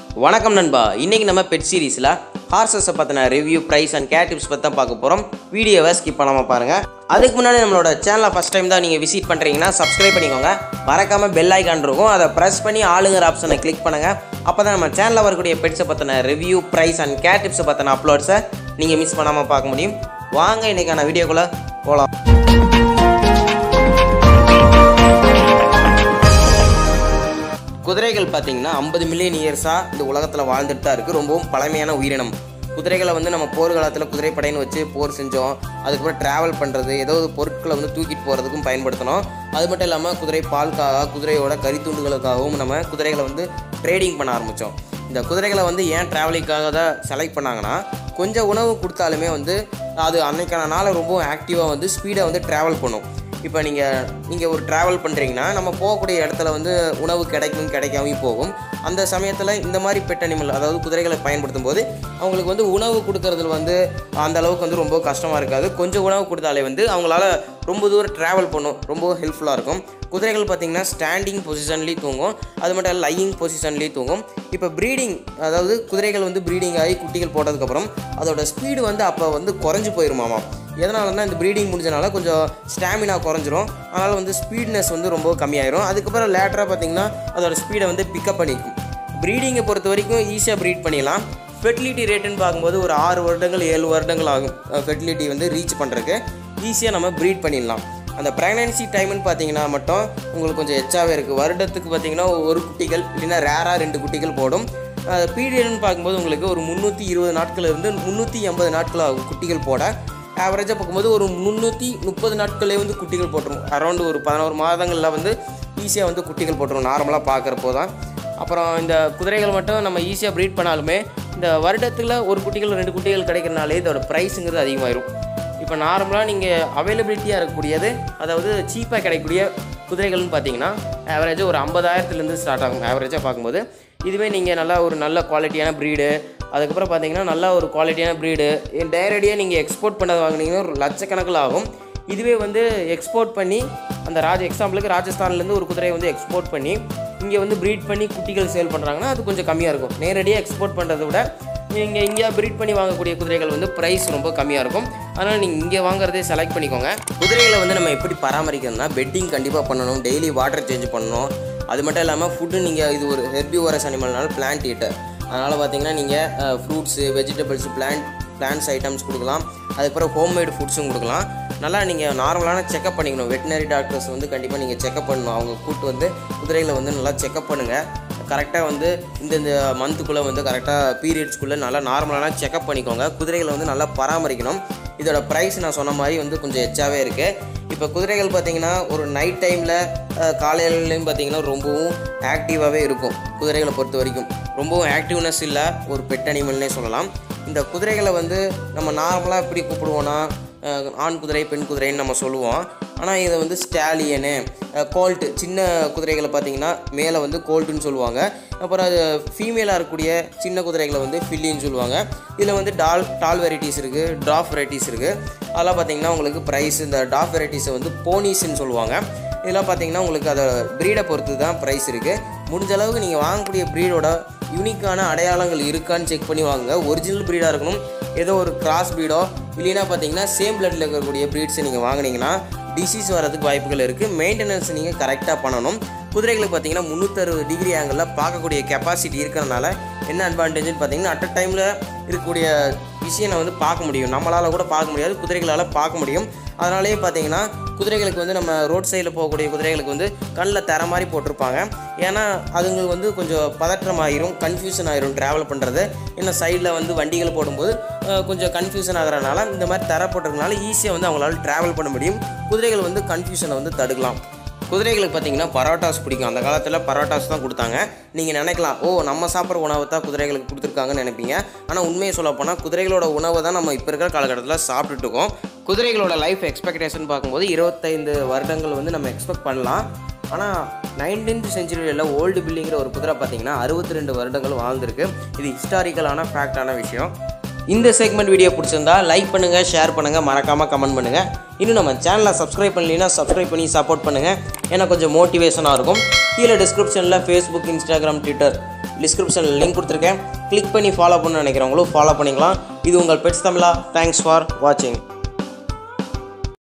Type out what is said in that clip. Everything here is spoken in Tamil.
வணக்கம் நண்பா இன்னைக்கு நம்ம பெட் சீரிஸில் ஹார்சஸை பற்றின review price and care tips பற்றி தான் பார்க்க போகிறோம் வீடியோவை ஸ்கிப் பண்ணாமல் பாருங்கள் அதுக்கு முன்னாடி நம்மளோட சேனலை ஃபஸ்ட் டைம் தான் நீங்கள் விசிட் பண்ணுறீங்கன்னா சப்ஸ்கிரைப் பண்ணிக்கோங்க மறக்காமல் பெல் ஐக்கான் இருக்கும் அதை ப்ரெஸ் பண்ணி ஆளுங்கிற ஆப்ஷனை கிளிக் பண்ணுங்கள் அப்போ தான் நம்ம சேனலில் வரக்கூடிய பெட்ஸை பற்றின ரிவ்யூ ப்ரைஸ் அண்ட் கேர் டிப்ஸை பற்றின அப்லோட்ஸை நீங்கள் மிஸ் பண்ணாமல் பார்க்க முடியும் வாங்க இன்றைக்கான வீடியோக்குள்ளே போகலாம் குதிரைகள் பார்த்தீங்கன்னா ஐம்பது மில்லியன் இயர்ஸாக இந்த உலகத்தில் வாழ்ந்துட்டு தான் இருக்குது ரொம்பவும் பழமையான உயிரினம் குதிரைகளை வந்து நம்ம போர்க்காலத்தில் குதிரைப்படைன்னு வச்சு போர் செஞ்சோம் அதுக்கப்புறம் ட்ராவல் பண்ணுறது ஏதோ ஒரு பொருட்களை வந்து தூக்கிட்டு போகிறதுக்கும் பயன்படுத்தணும் அது மட்டும் இல்லாமல் குதிரை பாலுக்காக குதிரையோட கறித்துண்டுகளுக்காகவும் நம்ம குதிரைகளை வந்து ட்ரேடிங் பண்ண ஆரம்பித்தோம் இந்த குதிரைகளை வந்து ஏன் ட்ராவலிங்காக தான் செலக்ட் பண்ணாங்கன்னா கொஞ்சம் உணவு கொடுத்தாலுமே வந்து அது அன்னைக்கான நாளை ரொம்பவும் ஆக்டிவாக வந்து ஸ்பீடாக வந்து ட்ராவல் பண்ணும் இப்போ நீங்கள் நீங்கள் ஒரு ட்ராவல் பண்ணுறீங்கன்னா நம்ம போகக்கூடிய இடத்துல வந்து உணவு கிடைக்கும் கிடைக்காமையும் போகும் அந்த சமயத்தில் இந்த மாதிரி பெட் அனிமல் அதாவது குதிரைகளை பயன்படுத்தும் போது அவங்களுக்கு வந்து உணவு கொடுக்கறதுல வந்து அந்த அளவுக்கு வந்து ரொம்ப கஷ்டமாக இருக்காது கொஞ்சம் உணவு கொடுத்தாலே வந்து அவங்களால ரொம்ப தூரம் ட்ராவல் பண்ணும் ரொம்ப ஹெல்ப்ஃபுல்லாக இருக்கும் குதிரைகள் பார்த்திங்கன்னா ஸ்டாண்டிங் பொசிஷன்லேயும் தூங்கும் அது மட்டும் இல்லை லையிங் பொசிஷன்லேயும் தூங்கும் இப்போ ப்ரீடிங் அதாவது குதிரைகள் வந்து ப்ரீடிங் ஆகி குட்டிகள் போட்டதுக்கப்புறம் அதோட ஸ்பீடு வந்து அப்போ வந்து குறைஞ்சி போயிருமாமா எதனாலன்னா இந்த ப்ரீடிங் முடிஞ்சனால கொஞ்சம் ஸ்டாமினா குறைஞ்சிரும் அதனால் வந்து ஸ்பீட்னஸ் வந்து ரொம்ப கம்மியாயிரும் அதுக்கப்புறம் லேட்டராக பார்த்தீங்கன்னா அதோட ஸ்பீடை வந்து பிக்கப் பண்ணிக்கும் ப்ரீடிங்கை பொறுத்த வரைக்கும் ஈஸியாக ப்ரீட் பண்ணிடலாம் ஃபெர்டிலிட்டி ரேட்டுன்னு பார்க்கும்போது ஒரு ஆறு வருடங்கள் ஏழு வருடங்கள் ஆகும் ஃபெர்டிலிட்டி வந்து ரீச் பண்ணுறதுக்கு ஈஸியாக நம்ம ப்ரீட் பண்ணிடலாம் அந்த ப்ரெக்னன்சி டைம்னு பார்த்தீங்கன்னா மட்டும் உங்களுக்கு கொஞ்சம் எச்சாவே இருக்குது வருடத்துக்கு பார்த்தீங்கன்னா ஒரு குட்டிகள் இல்லைன்னா ரேராக ரெண்டு குட்டிகள் போடும் பீரியட்னு பார்க்கும்போது உங்களுக்கு ஒரு முந்நூற்றி இருபது நாட்கள் இருந்து முந்நூற்றி எண்பது நாட்கள் ஆகும் குட்டிகள் போட ஆவரேஜாக பார்க்கும்போது ஒரு முந்நூற்றி முப்பது நாட்களே வந்து குட்டிகள் போட்டுரும் அரௌண்டு ஒரு பதினோரு மாதங்களில் வந்து ஈஸியாக வந்து குட்டிகள் போட்டுரும் நார்மலாக பார்க்குறப்போ தான் அப்புறம் இந்த குதிரைகள் மட்டும் நம்ம ஈஸியாக ப்ரீட் பண்ணாலுமே இந்த வருடத்தில் ஒரு குட்டிகள் ரெண்டு குட்டிகள் கிடைக்கிறனாலே இதோட ப்ரைஸுங்கிறது அதிகமாயிரும் இப்போ நார்மலாக நீங்கள் அவைலபிலிட்டியாக இருக்கக்கூடியது அதாவது சீப்பாக கிடைக்கக்கூடிய குதிரைகள்னு பார்த்தீங்கன்னா ஆவரேஜாக ஒரு ஐம்பதாயிரத்துலேருந்து ஸ்டார்ட் ஆகும் ஆவரேஜாக பார்க்கும்போது இதுவே நீங்கள் நல்லா ஒரு நல்ல குவாலிட்டியான ப்ரீடு அதுக்கப்புறம் பார்த்தீங்கன்னா நல்ல ஒரு குவாலிட்டியான ப்ரீடு டைரக்டியாக நீங்கள் எக்ஸ்போர்ட் பண்ணது வாங்கினீங்கன்னா ஒரு லட்சக்கணக்கில் ஆகும் இதுவே வந்து எக்ஸ்போர்ட் பண்ணி அந்த ராஜ எக்ஸாம்பிளுக்கு ராஜஸ்தான்லேருந்து ஒரு குதிரையை வந்து எக்ஸ்போர்ட் பண்ணி இங்கே வந்து ப்ரீட் பண்ணி குட்டிகள் சேல் பண்ணுறாங்கன்னா அது கொஞ்சம் கம்மியாக இருக்கும் நேரடியாக எக்ஸ்போர்ட் பண்ணுறதை விட நீங்கள் இங்கே ப்ரீட் பண்ணி வாங்கக்கூடிய குதிரைகள் வந்து ப்ரைஸ் ரொம்ப கம்மியாக இருக்கும் அதனால் நீங்கள் இங்கே வாங்குறதே செலக்ட் பண்ணிக்கோங்க குதிரைகளை வந்து நம்ம எப்படி பராமரிக்கணும்னா பெட்டிங் கண்டிப்பாக பண்ணணும் டெய்லி வாட்டர் சேஞ்ச் பண்ணணும் அது மட்டும் இல்லாமல் ஃபுட்டு நீங்கள் இது ஒரு ஹெர்பிவோரஸ் அனிமல்னால பிளான்ட் ஈட்டர் அதனால் பார்த்தீங்கன்னா நீங்கள் fruits vegetables plant plants items கொடுக்கலாம் அதுக்கப்புறம் ஹோம்மேடு ஃபுட்ஸும் கொடுக்கலாம் நல்லா நீங்கள் நார்மலான செக்கப் பண்ணிக்கணும் வெட்டினரி டாக்டர்ஸ் வந்து கண்டிப்பாக நீங்கள் செக்கப் பண்ணணும் அவங்க கூட்டு வந்து குதிரைகளை வந்து நல்லா செக்கப் பண்ணுங்கள் கரெக்டாக வந்து இந்த இந்த மந்த்துக்குள்ளே வந்து கரெக்டாக பீரியட்ஸ்க்குள்ளே நல்லா நார்மலான செக்கப் பண்ணிக்கோங்க குதிரைகளை வந்து நல்லா பராமரிக்கணும் இதோட ப்ரைஸ் நான் சொன்ன மாதிரி வந்து கொஞ்சம் எச்சாவே இருக்குது இப்போ குதிரைகள் பார்த்தீங்கன்னா ஒரு நைட் டைமில் காலையிலையும் பார்த்தீங்கன்னா ரொம்பவும் ஆக்டிவாகவே இருக்கும் குதிரைகளை பொறுத்த வரைக்கும் ரொம்பவும் ஆக்டிவ்னஸ் இல்லை ஒரு பெட் அனிமல்னே சொல்லலாம் இந்த குதிரைகளை வந்து நம்ம நார்மலாக எப்படி கூப்பிடுவோன்னா அஹ், ஆண் குதிரை பெண் குதிரைன்னு நம்ம சொல்லுவோம் ஆனால் இதை வந்து ஸ்டாலியனு கோல்ட்டு சின்ன குதிரைகளை பார்த்தீங்கன்னா மேலே வந்து கோல்ட்டுன்னு சொல்லுவாங்க அப்புறம் அது ஃபீமேலாக இருக்கக்கூடிய சின்ன குதிரைகளை வந்து ஃபில்லின்னு சொல்லுவாங்க இதில் வந்து டால் டால் வெரைட்டிஸ் இருக்குது டாஃப் வெரைட்டிஸ் இருக்குது அதெல்லாம் பார்த்தீங்கன்னா உங்களுக்கு ப்ரைஸ் இந்த டாஃப் வெரைட்டிஸை வந்து போனீஸ்ன்னு சொல்லுவாங்க இதெல்லாம் பார்த்தீங்கன்னா உங்களுக்கு அதை ப்ரீடை பொறுத்து தான் ப்ரைஸ் இருக்குது முடிஞ்ச அளவுக்கு நீங்கள் வாங்கக்கூடிய ப்ரீடோட யூனிக்கான அடையாளங்கள் இருக்கான்னு செக் பண்ணி வாங்குங்க ஒரிஜினல் ப்ரீடாக இருக்கணும் ஏதோ ஒரு கிராஸ் ப்ரீடோ இல்லைன்னா பார்த்தீங்கன்னா சேம் பிளட்டில் இருக்கக்கூடிய ப்ரீட்ஸை நீங்கள் வாங்குனீங்கன்னா டிசீஸ் வரதுக்கு வாய்ப்புகள் இருக்குது மெயின்டெனன்ஸ் நீங்கள் கரெக்டாக பண்ணணும் குதிரைகளுக்கு பார்த்தீங்கன்னா முந்நூற்றறுபது டிகிரி ஆங்கிளில் பார்க்கக்கூடிய கெப்பாசிட்டி இருக்கிறனால என்ன அட்வான்டேஜ்னு பார்த்தீங்கன்னா அட் அ டைமில் இருக்கக்கூடிய விஷயம் வந்து பார்க்க முடியும் நம்மளால் கூட பார்க்க முடியாது குதிரைகளால் பார்க்க முடியும் அதனாலேயே பார்த்தீங்கன்னா குதிரைகளுக்கு வந்து நம்ம ரோட் சைடில் போகக்கூடிய குதிரைகளுக்கு வந்து கண்ணில் தர மாதிரி போட்டிருப்பாங்க ஏன்னா அதுங்களுக்கு வந்து கொஞ்சம் பதற்றம் ஆயிரும் கன்ஃபியூஷன் ஆயிரும் ட்ராவல் பண்ணுறது ஏன்னா சைடில் வந்து வண்டிகள் போடும்போது அஹ், கொஞ்சம் கன்ஃபியூஷன் ஆகிறனால இந்த மாதிரி தர போட்டிருக்கனால ஈஸியாக வந்து அவங்களால ட்ராவல் பண்ண முடியும் குதிரைகள் வந்து கன்ஃபியூஷனை வந்து தடுக்கலாம் குதிரைகளுக்கு பார்த்தீங்கன்னா பரோட்டாஸ் பிடிக்கும் அந்த காலத்தில் பரோட்டாஸ் தான் கொடுத்தாங்க நீங்கள் நினைக்கலாம் ஓ நம்ம சாப்பிட்ற உணவை தான் குதிரைகளுக்கு கொடுத்துருக்காங்கன்னு நினைப்பீங்க ஆனால் உண்மையை சொல்ல போனால் குதிரைகளோட உணவை தான் நம்ம இப்போ இருக்கிற காலகட்டத்தில் சாப்பிட்டுட்டு இருக்கோம் குதிரைகளோட லைஃப் எக்ஸ்பெக்டேஷன் பார்க்கும்போது இருபத்தைந்து வருடங்கள் வந்து நம்ம எக்ஸ்பெக்ட் பண்ணலாம் ஆனால் நைன்டீன்த் செஞ்சுரியில் ஓல்டு பில்டிங்கிற ஒரு குதிரை பார்த்தீங்கன்னா அறுபத்தி ரெண்டு வருடங்கள் வாழ்ந்திருக்கு இது ஹிஸ்டாரிக்கலான ஃபேக்டான விஷயம் இந்த செக்மெண்ட் வீடியோ பிடிச்சிருந்தா லைக் பண்ணுங்கள் ஷேர் பண்ணுங்கள் மறக்காமல் கமெண்ட் பண்ணுங்கள் இன்னும் நம்ம சேனலை சப்ஸ்கிரைப் பண்ணலைன்னா சப்ஸ்கிரைப் பண்ணி சப்போர்ட் பண்ணுங்கள் ஏன்னா கொஞ்சம் மோட்டிவேஷனாக இருக்கும் கீழே டிஸ்கிரிப்ஷனில் ஃபேஸ்புக் இன்ஸ்டாகிராம் ட்விட்டர் டிஸ்கிரிப்ஷனில் லிங்க் கொடுத்துருக்கேன் கிளிக் பண்ணி ஃபாலோ பண்ண நினைக்கிறவங்களும் ஃபாலோ பண்ணிக்கலாம் இது உங்கள் பெட்ஸ் தமிழா தேங்க்ஸ் ஃபார் வாட்சிங்